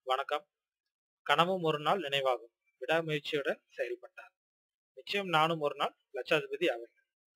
வணக்கம். கனவும் ஒரு நாள் நினைவாகும். விடாமுயற்சியுடன் செயல்பட்டார். நிச்சயம் நானும் ஒரு நாள் லட்சாதிபதி ஆவேன்.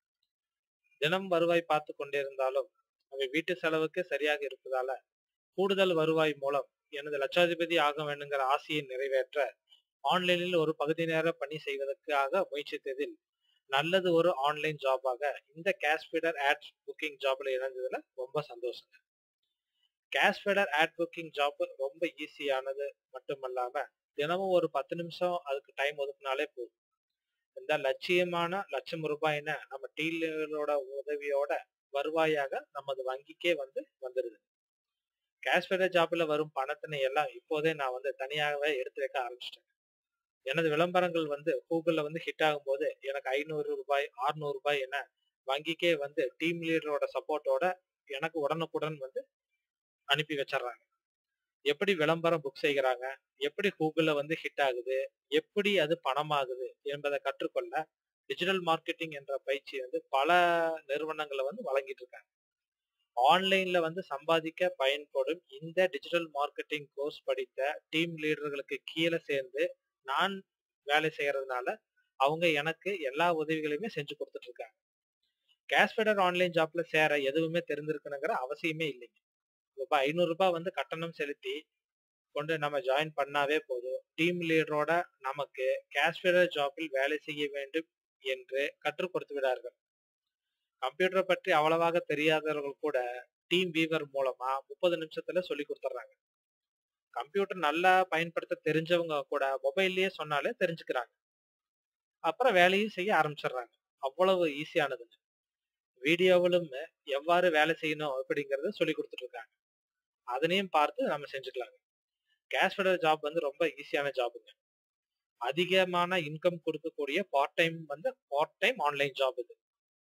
தினம் வருவாய் பார்த்துக் கொண்டிருந்தாலும், அவை வீட்டு செலவுக்கு சரியாக இருப்பதால, கூடுதல் வருவாய் மூலம் எனது லட்சாதிபதி ஆக வேண்டுங்கிற ஆசையை நிறைவேற்ற, ஆன்லைனில் ஒரு பகுதி நேர பணி செய்வதற்காக முயற்சித்ததில், நல்லது ஒரு ஆன்லைன் ஜாபாக இந்த கேஷ் ஃபீடர் ஆட்ஸ் புக்கிங் ஜாப்ல இணைஞ்சதுல ரொம்ப சந்தோஷங்க. Cash feeder ad booking job ரொம்ப ஈஸியானது மட்டுமல்லாம, தினமும் ஒரு 10 நிமிஷம் அதுக்கு டைம் ஒதுக்குனாலே போதும். இந்த லட்சியமான லட்சம் ரூபாய்ன்னு நம்ம டீலரோட உதவியோட வருவாயாக நமது வங்கிக்கே வந்து வந்துருது. கேஷ் ஃபீடர் ஜாப்ல வரும் பணத்தினை எல்லாம் இப்போதே நான் வந்து தனியாகவே எடுத்து வைக்க ஆரம்பிச்சுட்டேன். எனது விளம்பரங்கள் வந்து கூகுள்ல வந்து ஹிட் ஆகும்போது, எனக்கு ரூ. 500 ரூ. 600 என வங்கிக்கே வந்து டீம் லீடரோட சப்போர்ட்டோட எனக்கு உடனுக்குடன் வந்து அனுப்பி வச்சர்றாங்க. எப்படி விளம்பரம் புக் செய்கிறாங்க, எப்படி கூகுள்ல வந்து ஹிட் ஆகுது, எப்படி அது பணமாகுது என்பதை கற்றுக்கொள்ள, டிஜிட்டல் மார்க்கெட்டிங் என்ற பயிற்சி வந்து பல நிறுவனங்கள்ல வந்து வழங்கிட்டு இருக்காங்க. ஆன்லைன்ல வந்து சம்பாதிக்க பயன்படும் இந்த டிஜிட்டல் மார்க்கெட்டிங் கோர்ஸ் படித்த டீம் லீடர்களுக்கு கீழ சேர்ந்து நான் வேலை செய்யறதுனால, அவங்க எனக்கு எல்லா உதவிகளையுமே செஞ்சு குடுத்துட்டு இருக்காங்க. கேஷ் ஃபீடர் ஆன்லைன் ஜாப்ல சேர எதுவுமே தெரிந்திருக்கணுங்கிற அவசியமே இல்லைங்க. ரூ. 500 வந்து கட்டணம் செலுத்தி கொண்டு நம்ம ஜாயின் பண்ணாவே போதும். டீம் லீடரோட நமக்கு கேஷ் ஃபீடர் ஜாப்பில் வேலை செய்ய வேண்டும் என்று கற்றுக் கொடுத்து விடார்கள். கம்ப்யூட்டர் பற்றி அவ்வளவாக தெரியாதவர்கள் கூட டீம் வீவர் மூலமா 30 நிமிஷத்துல சொல்லிக் குடுத்துர்றாங்க. கம்ப்யூட்டர் நல்லா பயன்படுத்த தெரிஞ்சவங்க கூட மொபைல்லயே சொன்னாலே தெரிஞ்சுக்கிறாங்க. அப்புறம் வேலையும் செய்ய ஆரம்பிச்சுடுறாங்க. அவ்வளவு ஈஸியானதுங்க. வீடியோவிலும் எவ்வாறு வேலை செய்யணும் அப்படிங்கிறத சொல்லிக் குடுத்துட்டு இருக்காங்க. அதனையும் பார்த்து நம்ம செஞ்சுக்கலாங்க. கேஷ் ஃபீடர் ஜாப் வந்து ரொம்ப ஈஸியான ஜாப்ங்க. அதிகமான இன்கம் குடுக்கக்கூடிய பார்ட் டைம் வந்து பார்ட் டைம் ஆன்லைன் ஜாப் இது.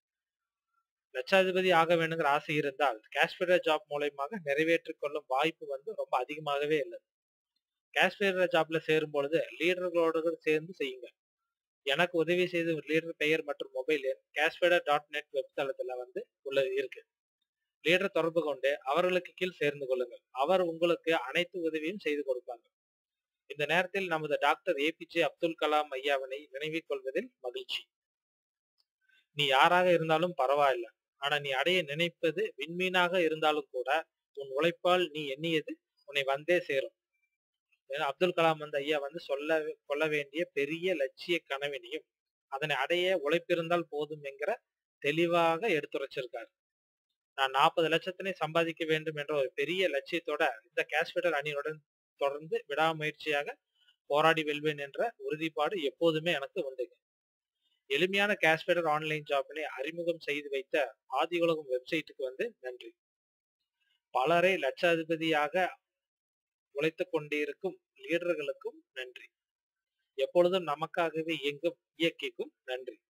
லட்சாதிபதி ஆக வேண்டுங்கிற ஆசை இருந்தால், கேஷ் ஃபீடர் ஜாப் மூலியமாக நிறைவேற்றிக் கொள்ளும் வாய்ப்பு வந்து ரொம்ப அதிகமாகவே உள்ளது. கேஷ் ஃபீடர் ஜாப்ல சேரும் பொழுது லீடர்களோடு சேர்ந்து செய்யுங்க. எனக்கு உதவி செய்த லீடர் பெயர் மற்றும் மொபைல் எண் cashfeeder.net வெப்தளத்துல வந்து உள்ள இருக்கு. லீடர் தொடர்பு கொண்டு அவர்களுக்கு கீழ் சேர்ந்து கொள்ளுங்கள். அவர் உங்களுக்கு அனைத்து உதவியும் செய்து கொடுப்பாங்க. இந்த நேரத்தில் நமது டாக்டர் ஏபிஜே அப்துல் கலாம் ஐயாவினை நினைவில் கொள்வதில் மகிழ்ச்சி. நீ யாராக இருந்தாலும் பரவாயில்ல. ஆனா நீ அடைய நினைப்பது விண்மீனாக இருந்தாலும் கூட, உன் உழைப்பால் நீ எண்ணியது உன்னை வந்தே சேரும். ஏன்னா அப்துல் கலாம் வந்து ஐயா வந்து சொல்ல கொள்ள வேண்டிய பெரிய லட்சிய கனவினையும், அதனை அடைய உழைப்பிருந்தால் போதும் என்கிற தெளிவாக எடுத்துரைச்சிருக்காரு. நான் 40 லட்சத்தினை சம்பாதிக்க வேண்டும் என்ற ஒரு பெரிய லட்சியத்தோட இந்த கேஷ் ஃபீடர் அணியுடன் தொடர்ந்து விடாமுயற்சியாக போராடி வெல்வேன் என்ற உறுதிப்பாடு எப்போதுமே எனக்கு உண்டுங்க. எளிமையான கேஷ் ஃபீடர் ஆன்லைன் ஜாப்பினை அறிமுகம் செய்து வைத்த ஆதிஉலகம் வெப்சைட்டுக்கு வந்து நன்றி. பலரை லட்சாதிபதியாக உழைத்துக் கொண்டிருக்கும் லீடர்களுக்கும் நன்றி. எப்பொழுதும் நமக்காகவே இயங்கும் இயக்கிக்கும் நன்றி.